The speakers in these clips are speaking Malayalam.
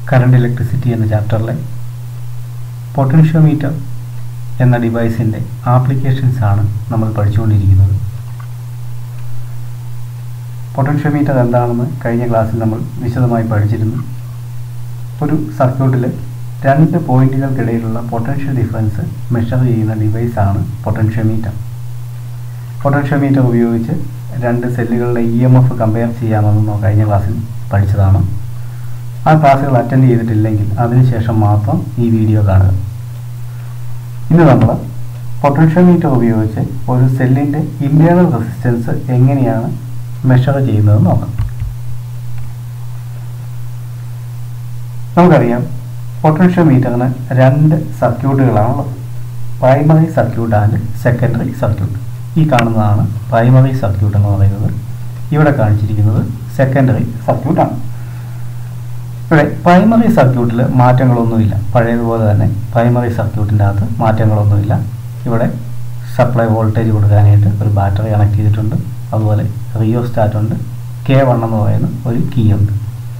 കറണ്ട് ഇലക്ട്രിസിറ്റി എന്ന ചാപ്റ്ററിലെ പൊട്ടൻഷ്യോമീറ്റർ എന്ന ഡിവൈസിൻ്റെ ആപ്ലിക്കേഷൻസ് ആണ് നമ്മൾ പഠിച്ചുകൊണ്ടിരിക്കുന്നത് പൊട്ടൻഷ്യോമീറ്റർ എന്താണെന്ന് കഴിഞ്ഞ ക്ലാസ്സിൽ നമ്മൾ വിശദമായി പഠിച്ചിരുന്നു ഒരു സർക്യൂട്ടിൽ രണ്ട് പോയിന്റുകൾക്കിടയിലുള്ള പൊട്ടൻഷ്യൽ ഡിഫറൻസ് മെഷർ ചെയ്യുന്ന ഡിവൈസാണ് പൊട്ടൻഷ്യോമീറ്റർ പൊട്ടൻഷ്യോമീറ്റർ ഉപയോഗിച്ച് രണ്ട് സെല്ലുകളുടെ ഇ എം എഫ് കമ്പയർ ചെയ്യാമെന്ന് കഴിഞ്ഞ ക്ലാസ്സിൽ പഠിച്ചതാണ് ആ ക്ലാസ്സുകൾ അറ്റൻഡ് ചെയ്തിട്ടില്ലെങ്കിൽ അതിനുശേഷം മാത്രം ഈ വീഡിയോ കാണുക ഇന്ന് നമ്മൾ പൊട്ടൻഷ്യോമീറ്റർ ഉപയോഗിച്ച് ഒരു സെല്ലിൻ്റെ ഇൻറ്റേർണൽ റെസിസ്റ്റൻസ് എങ്ങനെയാണ് മെഷർ ചെയ്യുന്നത് നോക്കാം നമുക്കറിയാം പൊട്ടൻഷ്യോമീറ്ററിന് രണ്ട് സർക്യൂട്ടുകളാണുള്ളത് primary circuit and secondary circuit ഈ കാണുന്നതാണ് പ്രൈമറി സർക്യൂട്ട് എന്ന് പറയുന്നത് ഇവിടെ കാണിച്ചിരിക്കുന്നത് സെക്കൻഡറി സർക്യൂട്ടാണ് ഇവിടെ പ്രൈമറി സർക്യൂട്ടിൽ മാറ്റങ്ങളൊന്നുമില്ല പഴയതുപോലെ തന്നെ പ്രൈമറി സർക്യൂട്ടിൻ്റെ അകത്ത് മാറ്റങ്ങളൊന്നുമില്ല ഇവിടെ സപ്ലൈ വോൾട്ടേജ് കൊടുക്കാനായിട്ട് ഒരു ബാറ്ററി കണക്ട് ചെയ്തിട്ടുണ്ട് അതുപോലെ റിയോ സ്റ്റാറ്റ് ഉണ്ട് കെ വൺ എന്ന് പറയുന്ന ഒരു കീ ഉണ്ട്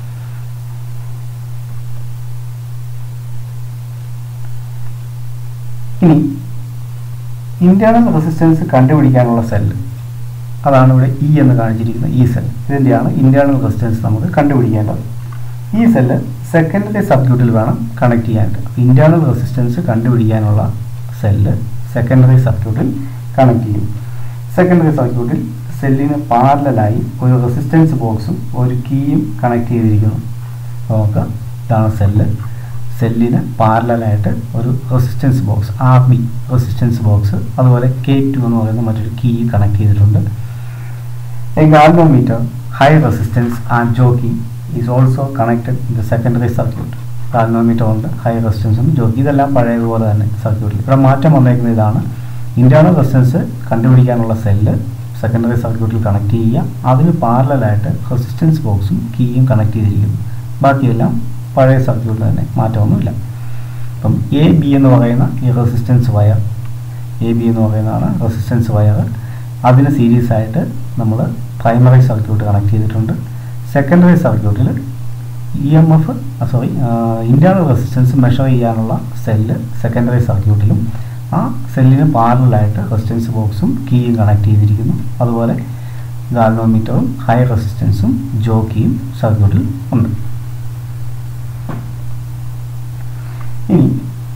ഇനി ഇന്റേണൽ റെസിസ്റ്റൻസ് കണ്ടുപിടിക്കാനുള്ള സെല്ല് അതാണ് ഇവിടെ ഇ എന്ന് കാണിച്ചിരിക്കുന്ന ഈ സെൽ ഇതിൻ്റെയാണ് ഇന്റേണൽ റെസിസ്റ്റൻസ് നമുക്ക് കണ്ടുപിടിക്കേണ്ടത് ഈ സെല്ല് സെക്കൻഡറി സർക്യൂട്ടിൽ വേണം കണക്ട് ചെയ്യാനായിട്ട് ഇന്റേണൽ റെസിസ്റ്റൻസ് കണ്ടുപിടിക്കാനുള്ള സെല്ല് സെക്കൻഡറി സർക്യൂട്ടിൽ കണക്ട് ചെയ്യും സെക്കൻഡറി സർക്യൂട്ടിൽ സെല്ലിന് പാരലായി ഒരു റെസിസ്റ്റൻസ് ബോക്സും ഒരു കീയും കണക്ട് ചെയ്തിരിക്കുന്നു നമുക്ക് ഇതാണ് സെല്ല് സെല്ലിന് പാരലായിട്ട് ഒരു resistance box R B resistance box അതുപോലെ കെ ടു എന്ന് പറയുന്ന മറ്റൊരു കീ കണക്ട് ചെയ്തിട്ടുണ്ട് A galvanometer high resistance and jockey is also connected in the secondary circuit galvanometer ഉണ്ട് ഹൈ റെസിസ്റ്റൻസും ജോക്കി ഇതെല്ലാം പഴയതുപോലെ തന്നെ സർക്യൂട്ടിൽ ഇവിടെ മാറ്റം വന്നേക്കുന്ന ഇതാണ് ഇന്റേണൽ റെസിസ്റ്റൻസ് കണ്ടുപിടിക്കാനുള്ള സെല്ല് സെക്കൻഡറി സർക്യൂട്ടിൽ കണക്ട് ചെയ്യുക അതിന് പാരലായിട്ട് റെസിസ്റ്റൻസ് ബോക്സും കീയും കണക്ട് ചെയ്തിരിക്കുന്നു ബാക്കിയെല്ലാം പഴയ സർക്യൂട്ടിൽ തന്നെ മാറ്റമൊന്നുമില്ല അപ്പം എ ബി എന്ന് പറയുന്ന ഈ റെസിസ്റ്റൻസ് വയർ എ ബി എന്ന് പറയുന്നതാണ് റെസിസ്റ്റൻസ് വയർ അതിന് സീരീസ് ആയിട്ട് നമ്മൾ പ്രൈമറി സർക്യൂട്ട് കണക്ട് ചെയ്തിട്ടുണ്ട് സെക്കൻഡറി സർക്യൂട്ടിൽ E M F sorry internal resistance measure ചെയ്യാനുള്ള സെല്ല് സെക്കൻഡറി സർക്യൂട്ടിലും ആ സെല്ലിന് പാരലായിട്ട് റെസിസ്റ്റൻസ് ബോക്സും കീയും കണക്ട് ചെയ്തിരിക്കുന്നു അതുപോലെ ഗാൽവോമീറ്ററും ഹൈ റെസിസ്റ്റൻസും ജോക്കിയും സർക്യൂട്ടിൽ ഉണ്ട് ഇനി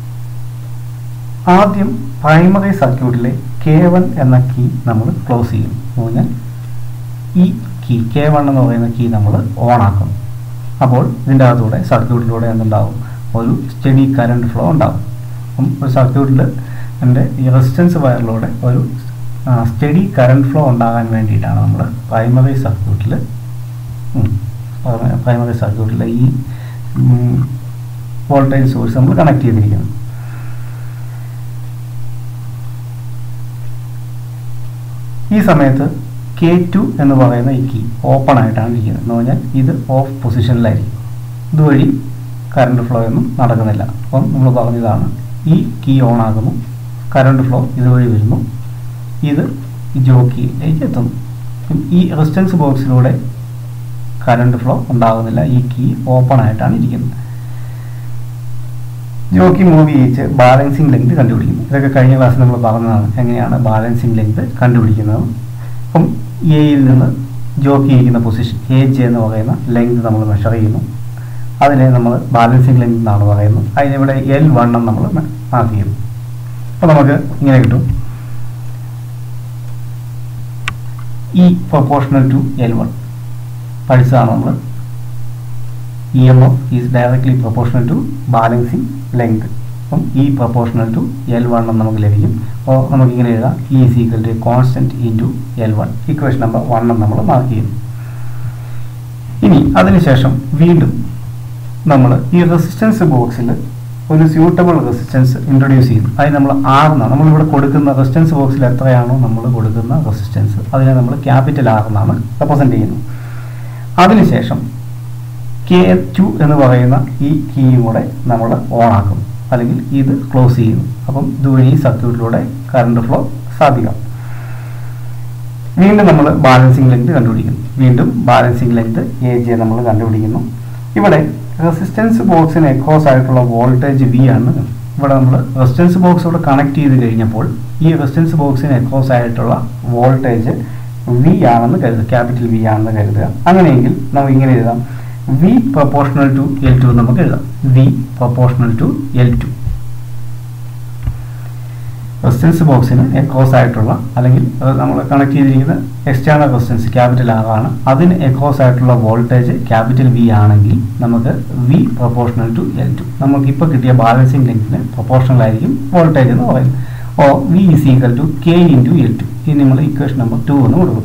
ആദ്യം പ്രൈമറി സർക്യൂട്ടിലെ കെ വൺ എന്ന കീ നമ്മൾ ക്ലോസ് ചെയ്യും പറഞ്ഞാൽ ഈ കീ കെ വൺ എന്ന് പറയുന്ന കീ നമ്മൾ ഓൺ ആക്കും അപ്പോൾ ഇതിൻ്റെ അകത്തൂടെ സർക്യൂട്ടിലൂടെ എന്തുണ്ടാവും ഒരു സ്റ്റഡി കറണ്ട് ഫ്ലോ ഉണ്ടാവും അപ്പം ഒരു സർക്യൂട്ടിൽ എൻ്റെ ഈ റെസിസ്റ്റൻസ് വയറിലൂടെ ഒരു സ്റ്റഡി കറണ്ട് ഫ്ലോ ഉണ്ടാകാൻ വേണ്ടിയിട്ടാണ് നമ്മൾ പ്രൈമറി സർക്യൂട്ടിൽ പ്രൈമറി സർക്യൂട്ടിലെ ഈ വോൾട്ടേജ് സോഴ്സ് നമ്മൾ കണക്ട് ചെയ്തിരിക്കുന്നത് ഈ സമയത്ത് കെ ടു എന്ന് പറയുന്ന ഈ കീ ഓപ്പൺ ആയിട്ടാണ് ഇരിക്കുന്നത് എന്ന് പറഞ്ഞാൽ ഇത് ഓഫ് പൊസിഷനിലായിരിക്കും ഇതുവഴി കറണ്ട് ഫ്ലോ ഒന്നും നടക്കുന്നില്ല അപ്പം നമ്മൾ പറഞ്ഞതാണ് ഈ കീ ഓൺ ആകുന്നു കറണ്ട് ഫ്ലോ ഇതുവഴി വരുന്നു ഇത് ജോക്കിയിലേക്ക് എത്തുന്നു ഈ റെസിസ്റ്റൻസ് ബോക്സിലൂടെ കറണ്ട് ഫ്ലോ ഉണ്ടാകുന്നില്ല ഈ കീ ഓപ്പൺ ആയിട്ടാണ് ഇരിക്കുന്നത് ജോക്കി മൂവ് ചെയ്യിച്ച് ബാലൻസിങ് ലെങ്ത് കണ്ടുപിടിക്കുന്നു ഇതൊക്കെ കഴിഞ്ഞ ക്ലാസ്സിൽ നമ്മൾ പറഞ്ഞതാണ് എങ്ങനെയാണ് ബാലൻസിങ് ലെങ്ത് കണ്ടുപിടിക്കുന്നത് അപ്പം എയിൽ നിന്ന് ജോക്കി ഇരിക്കുന്ന പൊസിഷൻ എ ജെ എന്ന് പറയുന്ന ലെങ്ത് നമ്മൾ മെഷർ ചെയ്യുന്നു അതിനെ നമ്മൾ ബാലൻസിങ് ലെങ്ത് എന്നാണ് പറയുന്നത് അതിനിവിടെ എൽ വണ്ണം നമ്മൾ മാർക്ക് ചെയ്യുന്നു അപ്പോൾ നമുക്ക് ഇങ്ങനെ കിട്ടും E proportional to L one പഠിച്ചതാണ് നമ്മൾ E M F is directly proportional to balancing length അപ്പം E proportional to L one എന്ന് നമുക്ക് ലഭിക്കും അപ്പോൾ നമുക്കിങ്ങനെ എഴുതാം E is equal to constant into L one equation number one എന്ന് നമ്മൾ മാർക്ക് ചെയ്യുന്നു ഇനി അതിനുശേഷം വീണ്ടും നമ്മൾ ഈ റെസിസ്റ്റൻസ് ബോക്സിൽ ഒരു സ്യൂട്ടബിൾ റെസിസ്റ്റൻസ് ഇൻട്രൊഡ്യൂസ് ചെയ്യുന്നു അതിന് നമ്മൾ ആർ എന്നാണ് നമ്മളിവിടെ കൊടുക്കുന്ന റെസിസ്റ്റൻസ് ബോക്സിൽ എത്രയാണോ നമ്മൾ കൊടുക്കുന്ന റെസിസ്റ്റൻസ് അതിനെ നമ്മൾ ക്യാപിറ്റൽ ആർ എന്നാണ് റെപ്രസെൻറ്റ് ചെയ്യുന്നത് അതിനുശേഷം കെ ടു എന്ന് പറയുന്ന ഈ കീയും കൂടെ നമ്മൾ ഓൺ ആക്കും അല്ലെങ്കിൽ ഇത് ക്ലോസ് ചെയ്യുന്നു അപ്പം ഇതുവഴി ഈ സർക്യൂട്ടിലൂടെ കറണ്ട് ഫ്ലോ സാധിക്കാം വീണ്ടും നമ്മൾ ബാലൻസിങ് ലെങ്ത് കണ്ടുപിടിക്കുന്നു വീണ്ടും ബാലൻസിങ് ലെങ്ത് എ ജെ നമ്മൾ കണ്ടുപിടിക്കുന്നു ഇവിടെ റെസിസ്റ്റൻസ് ബോക്സിന് എക്രോസ് ആയിട്ടുള്ള വോൾട്ടേജ് വി ആണ് ഇവിടെ നമ്മൾ റെസിസ്റ്റൻസ് ബോക്സോട് കണക്ട് ചെയ്ത് കഴിഞ്ഞപ്പോൾ ഈ റെസിസ്റ്റൻസ് ബോക്സിന് എക്രോസ് ആയിട്ടുള്ള വോൾട്ടേജ് വി ആണെന്ന് കരുതുക ക്യാപിറ്റൽ വി ആണെന്ന് കരുതുക അങ്ങനെയെങ്കിൽ നമുക്ക് ഇങ്ങനെ എഴുതാം V proportional to L two നമുക്ക് എഴുതാം V proportional to L two resistance ബോക്സിന് എക്രോസ് ആയിട്ടുള്ള അല്ലെങ്കിൽ നമ്മൾ കണക്ട് ചെയ്തിരിക്കുന്ന എക്സ്റ്റേണൽ റെസിസ്റ്റൻസ് ക്യാപിറ്റൽ ആർ ആണ് അതിന് എക്രോസ് ആയിട്ടുള്ള വോൾട്ടേജ് ക്യാപിറ്റൽ വി ആണെങ്കിൽ നമുക്ക് V proportional to L two നമുക്ക് ഇപ്പോൾ കിട്ടിയ ബാലൻസിങ് ലെങ്തിന് പ്രൊപ്പോർഷണൽ ആയിരിക്കും വോൾട്ടേജ് എന്ന് പറയുന്നത് ഓ V is equal to K into L two ഇനി നമ്മൾ ഇക്വേഷൻ നമ്പർ ടു എന്ന് കൊടുക്കും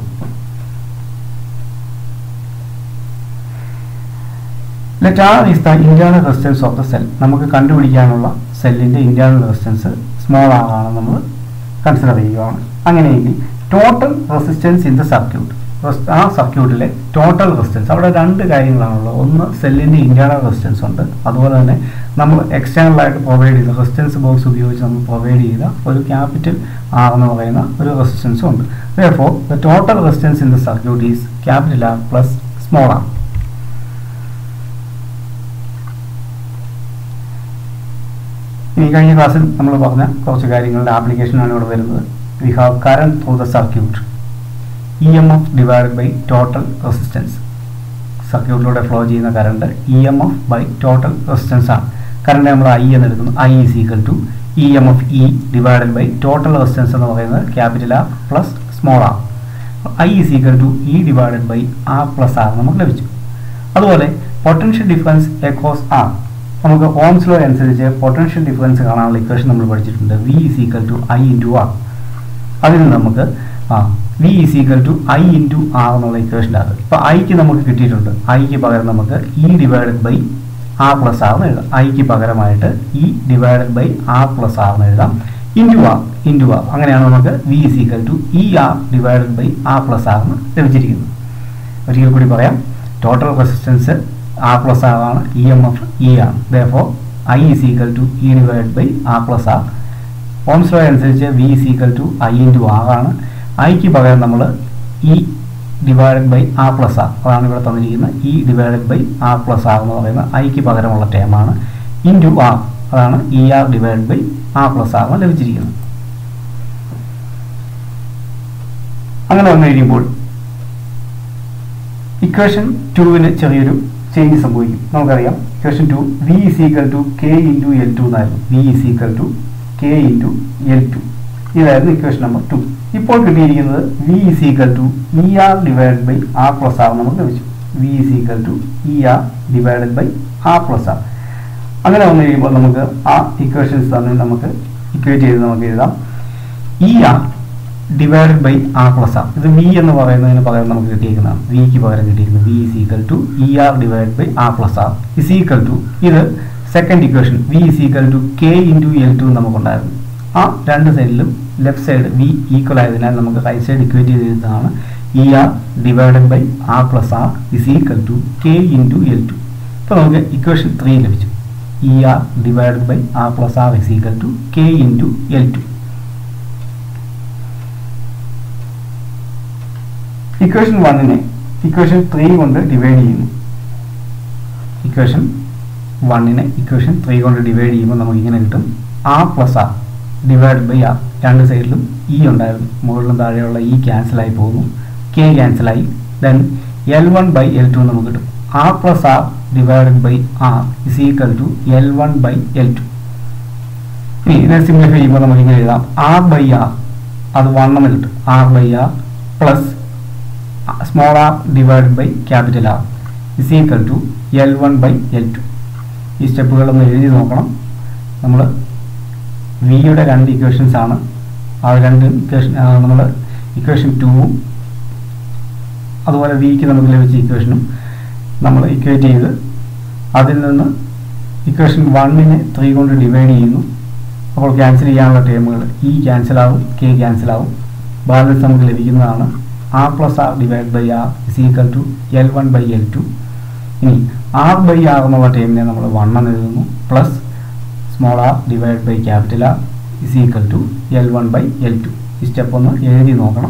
let R is the internal resistance of the cell നമുക്ക് കണ്ടുപിടിക്കാനുള്ള സെല്ലിന്റെ ഇന്റേണൽ റെസിസ്റ്റൻസ് സ്മോൾ ആർ ആണ് നമ്മൾ കൺസിഡർ ചെയ്യുകയാണ് അങ്ങനെയെങ്കിൽ total resistance in the circuit ആ സർക്യൂട്ടിലെ ടോട്ടൽ റെസിസ്റ്റൻസ് അവിടെ രണ്ട് കാര്യങ്ങളാണുള്ളത് ഒന്ന് സെല്ലിന്റെ ഇന്റേണൽ റെസിസ്റ്റൻസ് ഉണ്ട് അതുപോലെ തന്നെ നമ്മൾ എക്സ്റ്റേണൽ ആയിട്ട് പ്രൊവൈഡ് ചെയ്ത റെസിസ്റ്റൻസ് ബോക്സ് ഉപയോഗിച്ച് നമ്മൾ പ്രൊവൈഡ് ചെയ്ത ഒരു ക്യാപിറ്റൽ ആർ എന്ന് പറയുന്ന ഒരു റെസിസ്റ്റൻസും ഉണ്ട് though the total resistance in the circuit is capital R plus small R ഇനി കഴിഞ്ഞ ക്ലാസ്സിൽ നമ്മൾ പറഞ്ഞ കുറച്ച് കാര്യങ്ങളുടെ ആപ്ലിക്കേഷനാണ് ഇവിടെ വരുന്നത് we have current through the circuit E M F divided by total resistance സർക്യൂട്ടിലൂടെ ഫ്ലോ ചെയ്യുന്ന current E M F by total resistance ആണ് കറണ്ട് നമ്മൾ ഐ എന്ന് എടുക്കുന്നു I is equal to E M F E divided by total resistance എന്ന് പറയുന്നത് capital R plus small R I is equal to E divided by R plus R നമുക്ക് ലഭിച്ചു അതുപോലെ പൊട്ടൻഷ്യൽ ഡിഫറൻസ് എക്കോസ് ആർ നമുക്ക് ഓംസ് ലോ അനുസരിച്ച് പൊട്ടൻഷ്യൽ ഡിഫറൻസ് കാണാനുള്ള ഇക്വേഷൻ നമ്മൾ പഠിച്ചിട്ടുണ്ട് V is equal to I into R അതിൽ നിന്ന് നമുക്ക് ആ V is equal to I into R എന്നുള്ള ഇക്വേഷൻ്റെ ഇപ്പോൾ ഐക്ക് നമുക്ക് കിട്ടിയിട്ടുണ്ട് ഐക്ക് പകരം നമുക്ക് E divided by R plus R എന്ന് എഴുതാം ഐക്ക് പകരമായിട്ട് E divided by R plus R എന്ന് എഴുതാം ഇൻറ്റു ആർ ഇൻറ്റു ആർ അങ്ങനെയാണ് നമുക്ക് V is equal to E R divided by R plus R എന്ന് ലഭിച്ചിരിക്കുന്നത് ഒരിക്കൽ കൂടി പറയാം total resistance R plus R ആണ് ഇ എം എഫ് ഇ ആണ് though I is equal to E divide by R plus R Ohm's law അനുസരിച്ച് V is equal to I into R ആണ് ഐക്ക് പകരം നമ്മൾ E divided by R plus R അതാണ് ഇവിടെ തന്നിരിക്കുന്നത് E divided by R plus R എന്ന് പറയുന്ന ഐക്ക് പകരമുള്ള ടേമാണ് ഇൻറ്റു ആർ അതാണ് E R divide by R plus R എന്ന് ലഭിച്ചിരിക്കുന്നത് അങ്ങനെ വന്നു കഴിയുമ്പോൾ ഇക്വേഷൻ ടുവിന് ചെറിയൊരു ചേഞ്ച് സംഭവിക്കും നമുക്കറിയാം equation two V is equal to K into L two എന്നായിരുന്നു V is equal to K into L two ഇതായിരുന്നു ഇക്വേഷൻ നമ്പർ ടു ഇപ്പോൾ കിട്ടിയിരിക്കുന്നത് V is equal to E R divide by R plus R നമുക്ക് ലഭിച്ചു V is equal to E R divided by R plus R അങ്ങനെ വന്നു കഴിയുമ്പോൾ നമുക്ക് ആ ഇക്വേഷൻസ് തന്നെ നമുക്ക് ഇക്വേറ്റ് ചെയ്ത് നമുക്ക് എഴുതാം E R divided by R plus R ഇത് വി എന്ന് പറയുന്നതിന് പകരം നമുക്ക് കിട്ടിയിരിക്കുന്നതാണ് വിക്ക് പകരം കിട്ടിയിരിക്കുന്നത് V is equal to E R divide by R plus R is equal to ഇത് second equation V is equal to K into L two നമുക്കുണ്ടായിരുന്നു ആ രണ്ട് സൈഡിലും ലെഫ്റ്റ് സൈഡ് വി ഈക്വൽ ആയതിനാൽ നമുക്ക് റൈറ്റ് സൈഡ് ഇക്വേറ്റ് ചെയ്തതാണ് E R divided by R plus R is equal to K into L two ഇപ്പോൾ നമുക്ക് ഇക്വേഷൻ ത്രീ ലഭിച്ചു E R divided by R plus R is equal to K into L two equation വണ്ണിനെ ഇക്വേഷൻ ത്രീ കൊണ്ട് ഡിവൈഡ് ചെയ്യുന്നു ഇക്വേഷൻ വണ്ണിനെ ഇക്വേഷൻ ത്രീ കൊണ്ട് ഡിവൈഡ് ചെയ്യുമ്പോൾ നമുക്ക് ഇങ്ങനെ കിട്ടും R plus R divide by R രണ്ട് സൈഡിലും ഇ ഉണ്ടായിരുന്നു മുകളിലും താഴെയുള്ള ഇ ക്യാൻസലായി പോകുന്നു കെ ക്യാൻസലായി then L one by L two നമുക്ക് കിട്ടും R plus R divided by R is equal to L one by L two ഇനി ഇതിനെ സിംപ്ലിഫൈ ചെയ്യുമ്പോൾ നമുക്ക് ഇങ്ങനെ എഴുതാം ആർ ബൈ ആർ അത് വണ്ണം കിട്ടും R by R plus small R divide by capital R is equal to L one by L two ഈ സ്റ്റെപ്പുകളൊന്ന് എഴുതി നോക്കണം നമ്മൾ വിയുടെ രണ്ട് ഇക്വേഷൻസ് ആണ് ആ രണ്ട് ഇക്വേഷൻ നമ്മൾ ഇക്വേഷൻ ടൂവും അതുപോലെ വിക്ക് നമുക്ക് ലഭിച്ച ഇക്വേഷനും നമ്മൾ ഇക്വേറ്റ് ചെയ്ത് അതിൽ നിന്ന് ഇക്വേഷൻ വണ്ണിനെ ത്രീ കൊണ്ട് ഡിവൈഡ് ചെയ്യുന്നു അപ്പോൾ ക്യാൻസൽ ചെയ്യാനുള്ള ടേമുകൾ ഇ ക്യാൻസൽ ആവും കെ ക്യാൻസൽ ആവും ബാലൻസ് നമുക്ക് ലഭിക്കുന്നതാണ് R plus R divide by R is equal to L one by L two ഇനി ആർ ബൈ ആർ എന്നുള്ള ടേമിനെ നമ്മൾ വൺ എന്ന് എഴുതുന്നു plus small R divide by capital R is equal to L one by L two ഈ സ്റ്റെപ്പ് ഒന്ന് എഴുതി നോക്കണം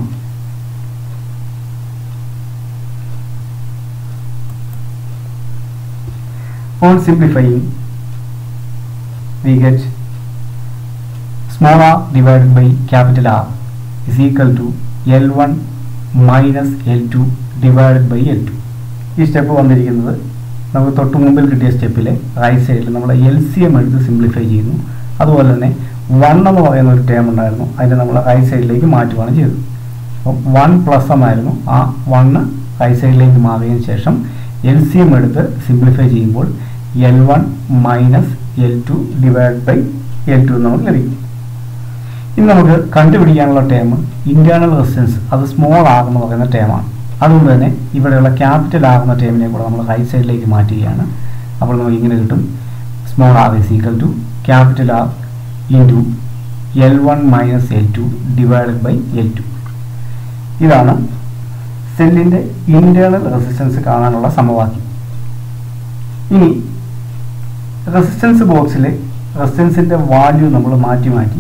upon simplifying we get small r divided by capital R is equal to L1 minus L2 divided by L2 ഈ സ്റ്റെപ്പ് വന്നിരിക്കുന്നത് നമുക്ക് തൊട്ട് മുമ്പിൽ കിട്ടിയ സ്റ്റെപ്പിലെ റൈറ്റ് സൈഡിൽ നമ്മൾ എൽ സി എം എടുത്ത് സിംപ്ലിഫൈ ചെയ്യുന്നു അതുപോലെ തന്നെ വൺ എന്ന് പറയുന്ന ഒരു ടേം ഉണ്ടായിരുന്നു അതിനെ നമ്മൾ റൈറ്റ് സൈഡിലേക്ക് മാറ്റുകയാണ് ചെയ്തത് അപ്പം വൺ പ്ലസ് എന്നായിരുന്നു ആ വണ്ണ് റൈറ്റ് സൈഡിലേക്ക് മാറിയതിന് ശേഷം എൽ സി എം എടുത്ത് സിംപ്ലിഫൈ ചെയ്യുമ്പോൾ L one minus L two divide by L two നമുക്ക് ലഭിക്കും ഇനി നമുക്ക് കണ്ടുപിടിക്കാനുള്ള ടേം ഇന്റേണൽ റെസിസ്റ്റൻസ് അത് സ്മോൾ ആകുന്ന പറയുന്ന ടേമാണ് അതുകൊണ്ട് തന്നെ ഇവിടെയുള്ള ക്യാപിറ്റൽ ആകുന്ന ടേമിനെ കൂടെ നമ്മൾ റൈറ്റ് സൈഡിലേക്ക് മാറ്റുകയാണ് അപ്പോൾ നമുക്ക് ഇങ്ങനെ കിട്ടും small R is equal to capital R into L one minus L two divided by L two ഇതാണ് സെല്ലിൻ്റെ ഇന്റേണൽ റെസിസ്റ്റൻസ് കാണാനുള്ള സമവാക്യം ഇനി റെസിസ്റ്റൻസ് ബോക്സിലെ റെസിസ്റ്റൻസിൻ്റെ വാല്യൂ നമ്മൾ മാറ്റി മാറ്റി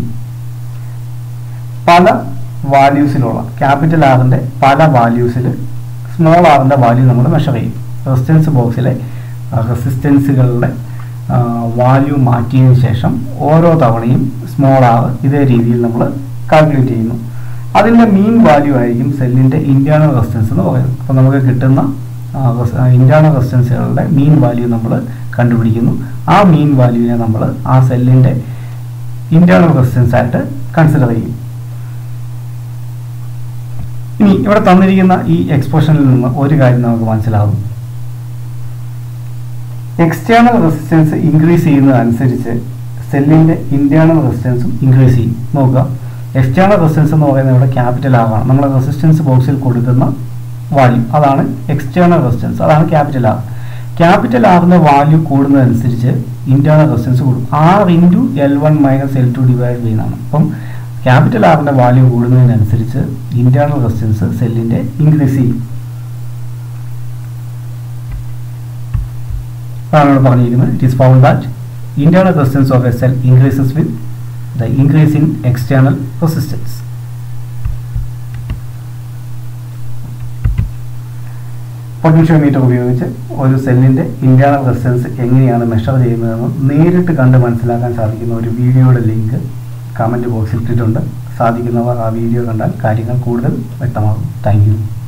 പല വാല്യൂസിലുള്ള ക്യാപിറ്റൽ ആറിൻ്റെ പല വാല്യൂസിൽ സ്മോൾ ആറിൻ്റെ വാല്യൂ നമ്മൾ മെഷർ ചെയ്യും റെസിസ്റ്റൻസ് ബോക്സിലെ റെസിസ്റ്റൻസുകളുടെ വാല്യൂ മാറ്റിയതിന് ശേഷം ഓരോ തവണയും സ്മോൾ ആർ ഇതേ രീതിയിൽ നമ്മൾ കാൽക്കുലേറ്റ് ചെയ്യുന്നു അതിൻ്റെ മീൻ വാല്യൂ ആയിരിക്കും സെല്ലിൻ്റെ ഇൻറ്റേർണൽ റെസിസ്റ്റൻസ് എന്ന് പറയുന്നത് അപ്പോൾ നമുക്ക് കിട്ടുന്ന ഇൻറ്റേർണൽ റെസിസ്റ്റൻസുകളുടെ മീൻ വാല്യൂ നമ്മൾ കണ്ടുപിടിക്കുന്നു ആ മീൻ വാല്യൂവിനെ നമ്മൾ ആ സെല്ലിൻ്റെ ഇൻറ്റേർണൽ റെസിസ്റ്റൻസ് ആയിട്ട് കൺസിഡർ ചെയ്യും ഇനി ഇവിടെ തന്നിരിക്കുന്ന ഈ എക്സ്പ്രഷനിൽ നിന്ന് ഒരു കാര്യം നമുക്ക് മനസ്സിലാകും എക്സ്റ്റേണൽ റെസിസ്റ്റൻസ് ഇൻക്രീസ് ചെയ്യുന്നതനുസരിച്ച് സെല്ലിൻ്റെ ഇന്റേണൽ റെസിസ്റ്റൻസും ഇൻക്രീസ് ചെയ്യും നോക്കുക എക്സ്റ്റേണൽ റെസിസ്റ്റൻസ് എന്ന് പറയുന്നത് ഇവിടെ ക്യാപിറ്റൽ ആറാണ് നമ്മൾ റെസിസ്റ്റൻസ് ബോക്സിൽ കൊടുക്കുന്ന വാല്യൂ അതാണ് എക്സ്റ്റേണൽ റെസിസ്റ്റൻസ് അതാണ് ക്യാപിറ്റൽ ആർ ക്യാപിറ്റൽ ആറിൻ്റെ വാല്യൂ കൂടുന്നതനുസരിച്ച് ഇന്റേണൽ റെസിസ്റ്റൻസ് കൂടും R into L one minus L two divide ചെയ്യുന്നതാണ് അപ്പം ക്യാപിറ്റൽ ആറിൻ്റെ വാല്യൂ കൂടുന്നതിനനുസരിച്ച് ഇന്റേണൽ റെസിസ്റ്റൻസ് സെല്ലിൻ്റെ ഇൻക്രീസ് ചെയ്യും അതാണ് ഇവിടെ പറഞ്ഞിരിക്കുന്നത് it is found that internal resistance of a cell increases with the increase in external resistance potentiometer ഉപയോഗിച്ച് ഒരു സെല്ലിൻ്റെ ഇന്റേണൽ റെസിസ്റ്റൻസ് എങ്ങനെയാണ് മെഷർ ചെയ്യുന്നതെന്ന് നേരിട്ട് കണ്ട് മനസ്സിലാക്കാൻ സാധിക്കുന്ന ഒരു വീഡിയോയുടെ ലിങ്ക് കമൻറ്റ് ബോക്സിൽ ഇട്ടിട്ടുണ്ട് സാധിക്കുന്നവർ ആ വീഡിയോ കണ്ടാൽ കാര്യങ്ങൾ കൂടുതൽ വ്യക്തമാകും താങ്ക്